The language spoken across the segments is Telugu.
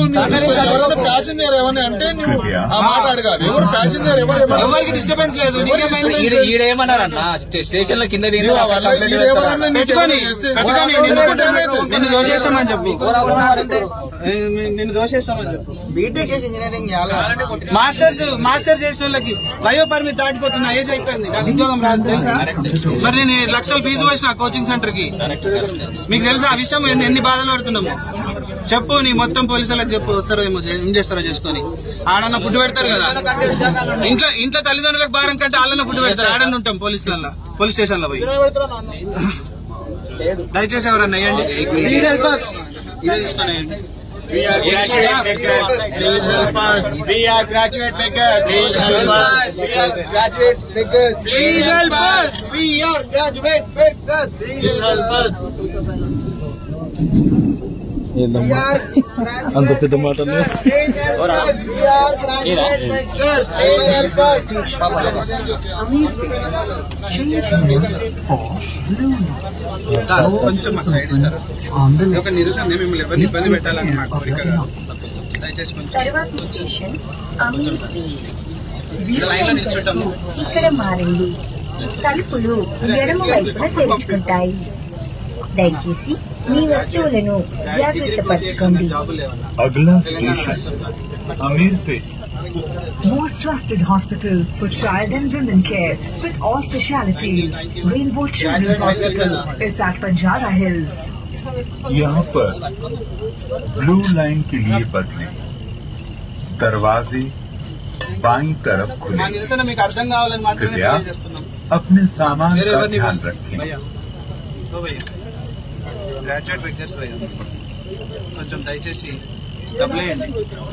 నువ్వు ఎవరైనా ప్యాసింజర్ ఏమని అంటే నువ్వు ఆ మాట అడగాలి ఎవరు ప్యాసింజర్ ఎవరు ఏమన్నా- ఎవరికి డిస్టర్బెన్స్ లేదు నీకేమైంది? ఈడ ఈడ ఏమన్నారన్న స్టేషన్ లో కింద దిగిన నువ్వు వాళ్ళ ఈడ ఎవరన్నా నీకు పెట్టుకొని ఏమన్నా చేస్తే- పెట్టుకొని నిన్ను ఏమైతే? నిన్ను దోషేస్తామని చెప్పు ఏ, నిన్ను దోషేస్తామని చెప్పు బీటెక్ చేసి ఇంజనీరింగ్ చేయాలి మాస్టర్స్ మాస్టర్ చేసిన వాళ్ళకి వయో పరిమితి దాటిపోతున్నా ఏజ్ అయిపోయింది నాకు ఉద్యోగం రాదు తెలుసా మరి నేను లక్షలు ఫీజు వచ్చిన కోచింగ్ సెంటర్ కి మీకు తెలుసా ఆ విషయం ఎన్ని ఎన్ని బాధలు పడుతున్నాము చెప్పు నీ మొత్తం పోలీసులకు చెప్పు వస్తారో ఏమో చే- ఏం చేస్తారో చేసుకొని ఆడన్న ఫుడ్ పెడతారు కదా ఇంట్లో ఇంట్లో తల్లిదండ్రులకు భారం కంటే ఆడన్న ఫుడ్ పెడతారు ఆడన్న ఉంటాం పోలీసులలో పోలీస్ స్టేషన్ లో పోయి దయచేసి ఎవరన్నా వేయండి ఇదే తీసుకొని వేయండి We are graduate makers. Please help us. We are graduate makers. Please help us. We are graduate makers. Please help us. We are graduate makers. Please help us. అంత పెద్ద మాట We are graduate makers. Please help us. కొంచెం మా సైడ్ ఇస్తారు ఇది ఒక నిరసన మిమ్మల్ని ఎవరిని ఇబ్బంది పెట్టాలని మా కోరిక కాదు దయచేసి కొంచెం తర్వాతి స్టేషన్ అమీర్పి ఇక్కడ లైన్ లో నిల్చుంటాము ఇక్కడ మారండి తలుపులు ఎడమ వైపున తెరుచుకుంటాయి దయచేసి మీ వస్తువులను జాగ్రత్త పరచుకోండి జాబులు లేవన్నా अगला తెలంగాణ स्टेशन రాష్ట్రం अमीर से Most trusted hospital for child and women care with all specialities. Rainbow Children's Hospital is at Banjara Hills. यहाँ पर ब्लू लाइन के लिए बदले दरवाजे बाईं तरफ మా खुले నిరసన మీకు అర్థం కావాలని మాత్రమే कृपया తెలియజేస్తున్నాం अपने सामान వేరే का ఎవరిని ध्यान ఇవ్వండి. रखें భయ్యా. ఓ భయ్యా. గ్రాడ్యుయేట్ వెక్టర్స్ భయ్యా. కొంచెం దయచేసి డబ్బులేయండి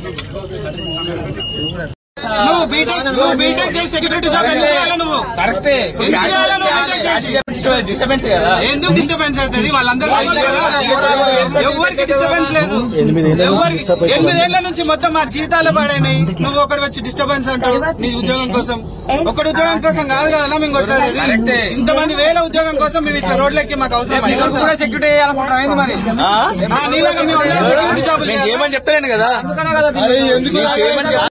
నువ్వు బీటెక్ నువ్వు బీటెక్ చేసి సెక్యూరిటీ జాబ్ ఎందుకు చేయాలి నువ్వు కరెక్టే ఎందుకు చేయాలి నువ్వు బీటెక్ చేసి? డిస్టర్బెన్స్ కదా ఎందుకు డిస్టర్బెన్స్ అవుతుంది వాళ్ళందరూ తెలుసు కదా? ఎవరికి డిస్టర్బెన్స్ లేదు ఎవరికి ఎనిమిదేళ్ల నుంచి మొత్తం మా జీతాలు పడైనాయి నువ్వు ఒకటి వచ్చి డిస్టర్బెన్స్ అంటావు నీ ఉద్యోగం కోసం ఒకటి ఉద్యోగం కోసం కాదు కదా మేము కొట్టాడేది కరెక్టే. ఇంతమంది వేల ఉద్యోగం కోసం మేము ఇట్లా రోడ్లెక్కి మాకు అవసరం అయిందా? సెక్యూరిటీ చేయాలనుకుంటున్నాం ఏంది మరి ఆ, నీలాగా మేము అందరం సెక్యూరిటీ జాబులు నేను చేయాలా? చేయమని చెప్తాను కదా అరే ఎందుకు నేను చేయమని చెప్తాను